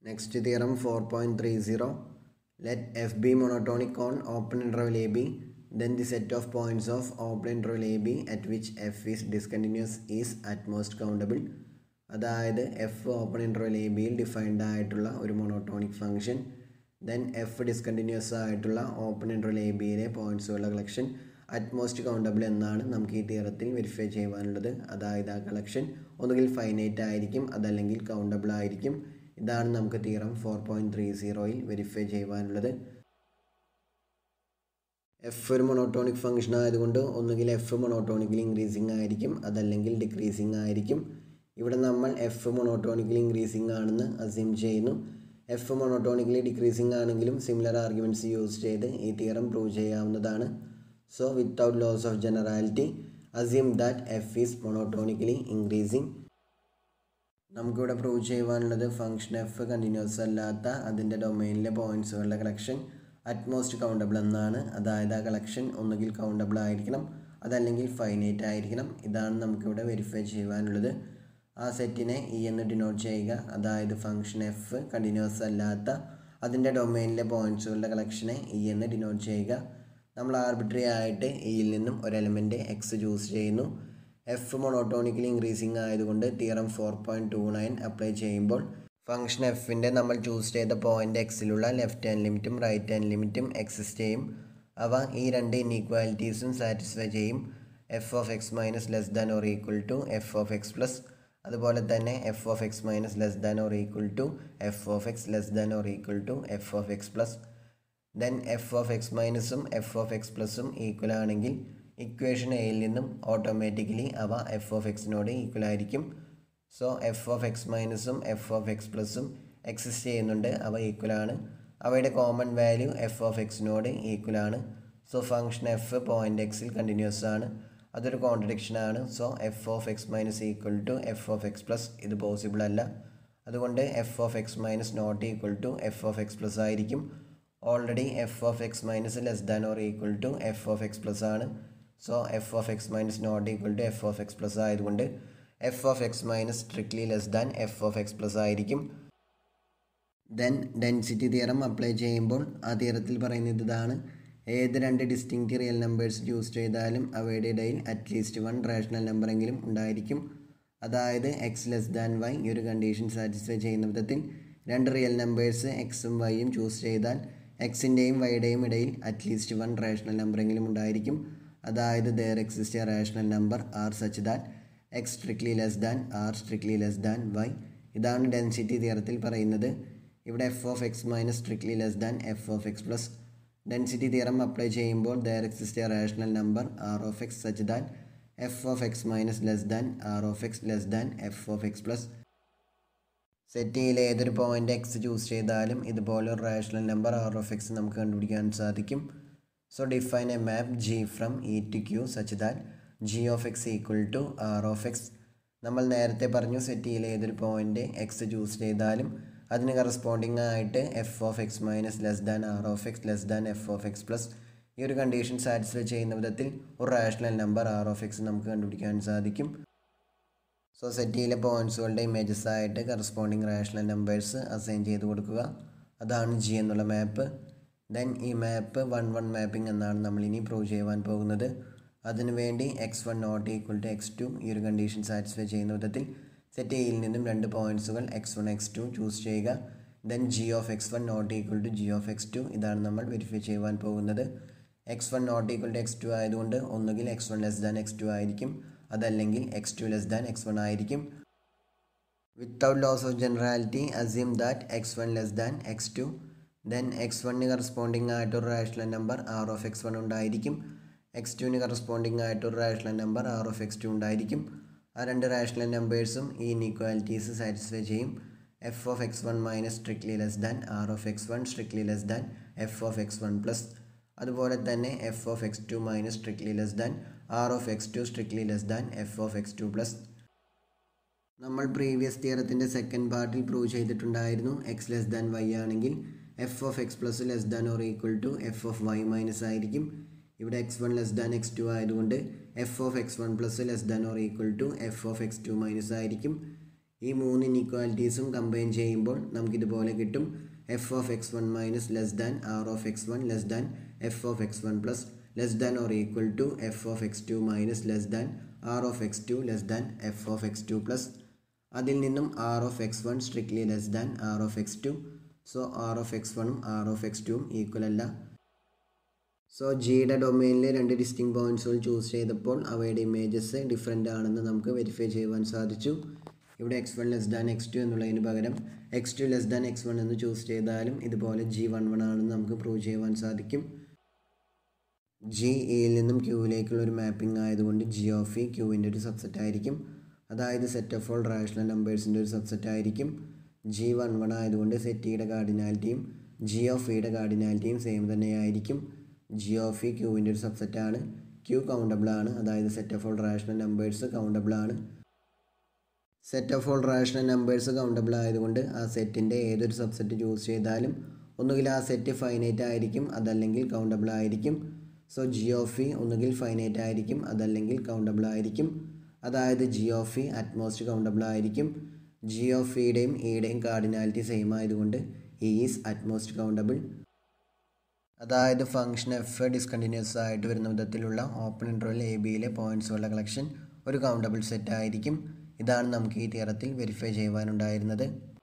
Next theorem 4.30 let f be monotonic on open interval ab then the set of points of open interval ab at which f is discontinuous is at most countable അതായത് F open interval A ബിയിൽ defined ആയിട്ടുള്ള ഒരു monotonic function then F discontinuous ആയിട്ടുള്ള open interval A ബിയിലെ പോയിൻറ്റ്സുകളുടെ collection at most countable എന്നാണ് നമുക്ക് ഈ തിയറത്തിൽ വെരിഫൈ ചെയ്യുവാനുള്ളത് അതായത് ആ കളക്ഷൻ ഒന്നുകിൽ ഫൈനൈറ്റ് ആയിരിക്കും അതല്ലെങ്കിൽ കൗണ്ടബിൾ ആയിരിക്കും ഇതാണ് നമുക്ക് തിയറം ഫോർ പോയിൻറ്റ് ത്രീ സീറോയിൽ വെരിഫൈ ചെയ്യുവാനുള്ളത് എഫ് ഒരു മൊണോട്ടോണിക് ഫംഗ്ഷൻ ആയതുകൊണ്ട് ഒന്നുകിൽ എഫ് മൊണോട്ടോണിക്കലി ഇൻക്രീസിങ് ആയിരിക്കും അതല്ലെങ്കിൽ ഡിക്രീസിങ് ആയിരിക്കും ഇവിടെ നമ്മൾ എഫ് മൊണോട്ടോണിക്കലി ഇൻക്രീസിങ് ആണെന്ന് അസ്യൂം ചെയ്യുന്നു എഫ് മൊണോട്ടോണിക്കലി ഡിക്രീസിങ് ആണെങ്കിലും സിമിലർ ആർഗ്യുമെൻറ്റ്സ് യൂസ് ചെയ്ത് ഈ തിയറം പ്രൂവ് ചെയ്യാവുന്നതാണ് so without loss of generality assume that F is monotonically increasing നമുക്കിവിടെ പ്രൂവ് ചെയ്യുവാനുള്ളത് ഫംഗ്ഷൻ എഫ് കണ്ടിന്യൂസ് അല്ലാത്ത അതിൻ്റെ ഡൊമൈനിലെ പോയിൻറ്റ്സുകളുടെ കളക്ഷൻ അറ്റ്മോസ്റ്റ് കൗണ്ടബിൾ എന്നാണ് അതായത് ആ കളക്ഷൻ ഒന്നുകിൽ കൗണ്ടബിൾ ആയിരിക്കണം അതല്ലെങ്കിൽ ഫൈനൈറ്റ് ആയിരിക്കണം ഇതാണ് നമുക്കിവിടെ വെരിഫൈ ചെയ്യുവാനുള്ളത് ആ സെറ്റിനെ ഇ എന്ന് ഡിനോട്ട് ചെയ്യുക അതായത് ഫംഗ്ഷൻ എഫ് കണ്ടിന്യൂസ് അല്ലാത്ത അതിൻ്റെ ഡൊമൈനിലെ പോയിൻറ്റ്സുകളുടെ കളക്ഷനെ ഇ എന്ന് ഡിനോട്ട് ചെയ്യുക നമ്മൾ ആർബിട്രറി ആയിട്ട് ഇയിൽ നിന്നും ഒരു എലമെൻറ്റ് എക്സ് ചൂസ് ചെയ്യുന്നു എഫ് മൊണോട്ടോണിക്കലി ഇൻക്രീസിങ് ആയതുകൊണ്ട് theorem four point two nine apply ചെയ്യുമ്പോൾ ഫംഗ്ഷൻ എഫിൻ്റെ നമ്മൾ ചൂസ് ചെയ്ത പോയിൻ്റ് എക്സിലുള്ള ലെഫ്റ്റ് ഹാൻഡ് ലിമിറ്റും റൈറ്റ് ഹാൻഡ് ലിമിറ്റും എക്സിസ്റ്റ് ചെയ്യും അവ ഈ രണ്ട് ഇൻഈക്വാലിറ്റീസും സാറ്റിസ്ഫൈ ചെയ്യും F of X minus less than or equal to F of X plus അതുപോലെ തന്നെ F of X minus less than or equal to F of X less than or equal to F of X plus then F of X മൈനസും F of X പ്ലസും equal ആണെങ്കിൽ equation എയിൽ നിന്നും automatically അവ F of എക്സിനോട് equal ആയിരിക്കും so F of X മൈനസും F of X പ്ലസും എക്സിസ്റ്റ് ചെയ്യുന്നുണ്ട് അവ ഈക്വൽ ആണ് അവയുടെ കോമൺ വാല്യൂ എഫ് ഓഫ് എക്സിനോട് ഈക്വൽ ആണ് സോ ഫംഗ്ഷൻ എഫ് പോയിൻ്റ് എക്സിൽ കണ്ടിന്യൂസ് ആണ് അതൊരു കോൺട്രഡിക്ഷൻ ആണ് so F of X minus equal to F of X plus ഇത് പോസിബിൾ അല്ല അതുകൊണ്ട് F of X minus not equal to F of X plus ആയിരിക്കും already F of X minus less than or equal to F of X plus ആണ് so F of X minus not equal to F of X plus ആയതുകൊണ്ട് F of X minus strictly less than F of X plus ആയിരിക്കും then density theorem apply ചെയ്യുമ്പോൾ ആ തിയറത്തിൽ പറയുന്നത് ഇതാണ് ഏത് രണ്ട് distinct real numbers choose ചെയ്താലും അവയുടെ ഇടയിൽ അറ്റ്ലീസ്റ്റ് വൺ റേഷണൽ നമ്പറെങ്കിലും ഉണ്ടായിരിക്കും അതായത് എക്സ് ലെസ് ദാൻ വൈ ഈ ഒരു കണ്ടീഷൻ സാറ്റിസ്ഫൈ ചെയ്യുന്ന വിധത്തിൽ രണ്ട് റിയൽ നമ്പേഴ്സ് എക്സും വൈയും ചൂസ് ചെയ്താൽ എക്സിൻ്റെയും വൈയുടെയും ഇടയിൽ അറ്റ്ലീസ്റ്റ് വൺ റേഷണൽ നമ്പറെങ്കിലും ഉണ്ടായിരിക്കും അതായത് there exist a rational number R such that X strictly less than R strictly less than Y ഇതാണ് ഡെൻസിറ്റി തിയറത്തിൽ പറയുന്നത് ഇവിടെ F of X minus strictly less than F of X plus density theorem apply ചെയ്യുമ്പോൾ there exist a rational number R of X such than F of X minus less than R of X less than F of X plus സെറ്റിയിൽ ഏതൊരു point X choose ചെയ്താലും ഇതുപോലെ ഒരു rational number R of X നമുക്ക് കണ്ടുപിടിക്കാൻ സാധിക്കും so define a map G from E to Q such that G of X equal to R of X നമ്മൾ നേരത്തെ പറഞ്ഞു സെറ്റിയിൽ ഏതൊരു പോയിൻ്റ് എക്സ് ചൂസ് ചെയ്താലും അതിന് കറസ്പോണ്ടിങ് ആയിട്ട് F of X minus less than R of X less than F of X plus ഈ ഒരു condition satisfy ചെയ്യുന്ന വിധത്തിൽ ഒരു rational number R of X നമുക്ക് കണ്ടുപിടിക്കാൻ സാധിക്കും സോ സെറ്റിയിലെ പോയിൻറ്റ്സുകളുടെ ഇമേജസ് ആയിട്ട് കറസ്പോണ്ടിങ് റാഷണൽ നമ്പേഴ്സ് അസൈൻ ചെയ്ത് കൊടുക്കുക അതാണ് ജി എന്നുള്ള മാപ്പ് ദെൻ ഈ മാപ്പ് വൺ വൺ മാപ്പിംഗ് എന്നാണ് നമ്മൾ ഇനി പ്രൂവ് ചെയ്യുവാൻ പോകുന്നത് അതിനുവേണ്ടി X one not equal to X two ഈ ഒരു കണ്ടീഷൻ സാറ്റിസ്ഫൈ ചെയ്യുന്ന വിധത്തിൽ സെറ്റ് എയിൽ നിന്നും രണ്ട് പോയിൻറ്റ്സുകൾ X one X two choose ചെയ്യുക then G of X one not equal to G of X two ഇതാണ് നമ്മൾ വെരിഫൈ ചെയ്യുവാൻ പോകുന്നത് X one not equal to X two ആയതുകൊണ്ട് ഒന്നുകിൽ X one less than X two ആയിരിക്കും അതല്ലെങ്കിൽ X two less than X one ആയിരിക്കും without loss of generality assume that X one less than X two then X വണ്ണിന് corresponding ആയിട്ടൊരു rational number R of X one ഉണ്ടായിരിക്കും X ടുവിന് corresponding ആയിട്ടൊരു rational number R of X two ഉണ്ടായിരിക്കും ആ രണ്ട് rational നമ്പേഴ്സും ഈ ഇൻഈക്വാലിറ്റീസ് സാറ്റിസ്ഫൈ ചെയ്യും F of X one minus strictly less than R of X one strictly less than F of X one plus അതുപോലെ തന്നെ F of X two minus strictly less than R of X two strictly less than F of X two plus നമ്മൾ previous തിയറത്തിൻ്റെ second പാർട്ടിൽ prove ചെയ്തിട്ടുണ്ടായിരുന്നു x less than y ആണെങ്കിൽ f of X plus less than or equal to F of y minus ആയിരിക്കും ഇവിടെ x one less than X two ആയതുകൊണ്ട് F of X one plus less than or equal to F of X two minus ആയിരിക്കും ഈ മൂന്ന് ഇനീക്വാലിറ്റീസും combine ചെയ്യുമ്പോൾ നമുക്കിതുപോലെ കിട്ടും f of X one minus less than R of X one less than F of X one plus less than or equal to F of X two minus less than R of X two less than F of X two plus അതിൽ നിന്നും r of X one strictly less than R of X two so r of x വണ്ണും r of x ടുവും equal അല്ല so ജിയുടെ ഡൊമൈനിലെ രണ്ട് distinct പോയിൻറ്റ്സുകൾ choose ചെയ്തപ്പോൾ അവയുടെ ഇമേജസ് ഡിഫറെൻ്റ് ആണെന്ന് നമുക്ക് വെരിഫൈ ചെയ്യുവാൻ സാധിച്ചു ഇവിടെ x one less than X two എന്നുള്ളതിന് പകരം x two less than X one എന്ന് ചൂസ് ചെയ്താലും ഇതുപോലെ ജി വൺ വൺ ആണെന്ന് നമുക്ക് പ്രൂവ് ചെയ്യുവാൻ സാധിക്കും ജി എയിൽ നിന്നും ക്യൂവിലേക്കുള്ള ഒരു മാപ്പിംഗ് ആയതുകൊണ്ട് ജി ഓഫ് ഇ ക്യൂവിൻ്റെ ഒരു സബ്സെറ്റ് ആയിരിക്കും അതായത് സെറ്റ് ഓഫ് ഓൾ റാഷണൽ നമ്പേഴ്സിൻ്റെ ഒരു സബ്സെറ്റ് ആയിരിക്കും ജി വൺ വൺ ആയതുകൊണ്ട് സെറ്റിയുടെ കാർഡിനാലിറ്റിയും ജി ഓഫ് ഇയുടെ കാർഡിനാലിറ്റിയും സെയിം തന്നെയായിരിക്കും ജി ഓഫ് ഇ ക്യൂവിൻ്റെ ഒരു സബ്സെറ്റ് ആണ് ക്യൂ കൗണ്ടബിൾ ആണ് അതായത് set of all rational numbers countable ആണ് set of all rational numbers countable ആയതുകൊണ്ട് ആ സെറ്റിൻ്റെ ഏതൊരു സബ്സെറ്റ് ചൂസ് ചെയ്താലും ഒന്നുകിൽ ആ സെറ്റ് ഫൈനൈറ്റ് ആയിരിക്കും അതല്ലെങ്കിൽ കൗണ്ടബിൾ ആയിരിക്കും സോ ജി ഓഫ് ഇ ഒന്നുകിൽ ഫൈനൈറ്റ് ആയിരിക്കും അതല്ലെങ്കിൽ കൗണ്ടബിൾ ആയിരിക്കും അതായത് g of e at most countable ആയിരിക്കും ജി ഓഫ് ഇയുടെയും ഇയുടെയും കാർഡിനാലിറ്റി സെയിം ആയതുകൊണ്ട് ഇ ഈസ് അറ്റ്മോസ്റ്റ് കൗണ്ടബിൾ അതായത് ഫംഗ്ഷൻ എഫ് ഡിസ്കണ്ടിന്യൂസ് ആയിട്ട് വരുന്ന വിധത്തിലുള്ള ഓപ്പൺ ഇൻ്റർവൽ എ ബിയിലെ പോയിൻറ്റ്സുകളുടെ കളക്ഷൻ ഒരു കൗണ്ടബിൾ സെറ്റ് ആയിരിക്കും ഇതാണ് നമുക്ക് ഈ തിയറത്തിൽ വെരിഫൈ ചെയ്യുവാനുണ്ടായിരുന്നത്